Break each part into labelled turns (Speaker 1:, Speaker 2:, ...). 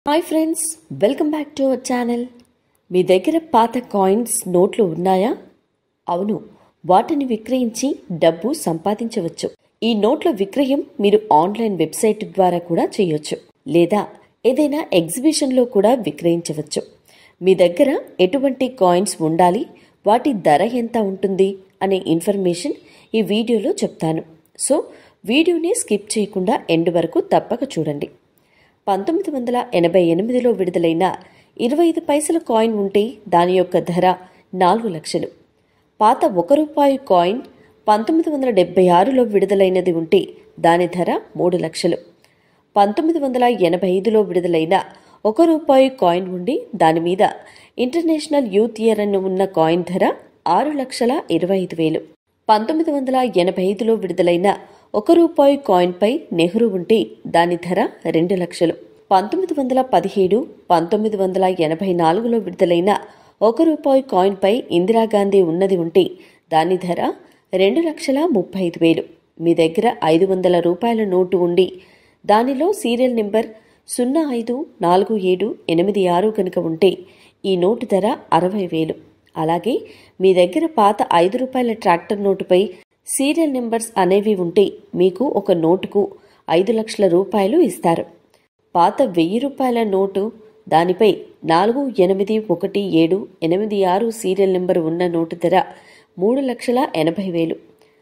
Speaker 1: hi friends welcome back to our channel మీ దగ్గర పాత కాయిన్స్ నోట్లు ఉన్నాయా అవును వాటిని విక్రయించి డబ్బు సంపాదించవచ్చు ఈ నోట్ల విక్రయం మీరు ఆన్లైన్ వెబ్సైట్ ద్వారా కూడా చేయొచ్చు లేదా ఏదైనా ఎగ్జిబిషన్లో కూడా విక్రయించవచ్చు మీ దగ్గర ఎటువంటి కాయిన్స్ ఉండాలి వాటి ధర ఎంత ఉంటుంది అనే ఇన్ఫర్మేషన్ ఈ వీడియోలో చెప్తాను సో వీడియోని స్కిప్ చేయకుండా ఎండ్ వరకు తప్పక చూడండి పంతొమ్మిది వందల ఎనభై ఎనిమిదిలో విడుదలైన ఇరవై ఐదు పైసల కాయిన్ ఉంటే దాని యొక్క ధర నాలుగు లక్షలు పాత ఒక రూపాయి కాయిన్ పంతొమ్మిది వందల డెబ్బై ఆరులో విడుదలైనది ఉంటే దాని ధర మూడు లక్షలు పంతొమ్మిది వందల ఎనభై ఐదులో విడుదలైన ఒక రూపాయి కాయిన్ ఉండి దాని మీద ఇంటర్నేషనల్ యూత్ ఇయర్ అని ఉన్న కాయిన్ ధర ఆరు లక్షల ఇరవై ఐదు వేలు పంతొమ్మిది వందల ఎనభై ఐదులో విడుదలైన ఒక రూపాయి కాయిన్పై నెహ్రూ ఉంటే దాని ధర రెండు లక్షలు పంతొమ్మిది వందల పదిహేడు పంతొమ్మిది వందల ఎనభై నాలుగులో విడుదలైన ఒక రూపాయి కాయిన్పై ఇందిరాగాంధీ ఉన్నది ఉంటే దాని ధర రెండు లక్షల ముప్పై ఐదు వేలు మీ దగ్గర ఐదు వందల రూపాయల నోటు ఉండి దానిలో సీరియల్ నెంబర్ సున్నా ఐదు నాలుగు ఏడు ఎనిమిది ఆరు కనుక ఉంటే ఈ నోటు ధర అరవై వేలు అలాగే మీ దగ్గర పాత ఐదు రూపాయల ట్రాక్టర్ నోటుపై సీరియల్ నెంబర్స్ అనేవి ఉంటే మీకు ఒక నోటుకు ఐదు లక్షల రూపాయలు ఇస్తారు పాత వెయ్యి రూపాయల నోటు దానిపై నాలుగు ఎనిమిది ఒకటి ఏడు ఎనిమిది ఆరు సీరియల్ నెంబర్ ఉన్న నోటు ధర మూడు లక్షల ఎనభై వేలు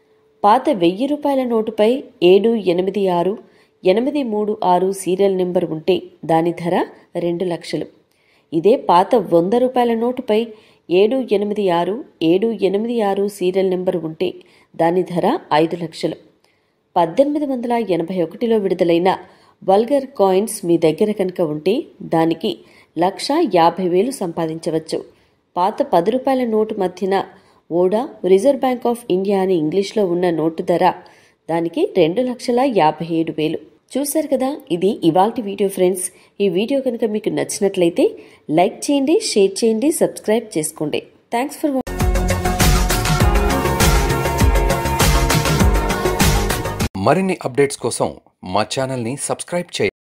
Speaker 1: పాత వెయ్యి రూపాయల నోటుపై ఏడు ఎనిమిది ఆరు ఎనిమిది మూడు ఆరు సీరియల్ నెంబర్ ఉంటే దాని ధర రెండు లక్షలు ఇదే పాత వంద రూపాయల నోటుపై ఏడు ఎనిమిది ఆరు ఏడు ఎనిమిది ఆరు సీరియల్ నెంబర్ ఉంటే దాని ధర ఐదు లక్షలు పద్దెనిమిది వందల ఎనభై ఒకటిలో విడుదలైన వల్గర్ కాయిన్స్ మీ దగ్గర కనుక ఉంటే దానికి లక్ష యాభై వేలు సంపాదించవచ్చు పాత పది రూపాయల నోటు మధ్యన ఓడా రిజర్వ్ బ్యాంక్ ఆఫ్ ఇండియా అని ఇంగ్లీష్లో ఉన్న నోటు ధర దానికి రెండు లక్షల యాభై ఏడు వేలు చూశారు కదా ఇది ఇవాల్టి వీడియో ఫ్రెండ్స్ ఈ వీడియో కనుక మీకు నచ్చినట్లయితే లైక్ చేయండి షేర్ చేయండి సబ్స్క్రైబ్ చేసుకోండి థ్యాంక్స్ ఫర్
Speaker 2: మరిన్ని అప్డేట్స్ కోసం మా ఛానల్ని సబ్స్క్రైబ్ చేయండి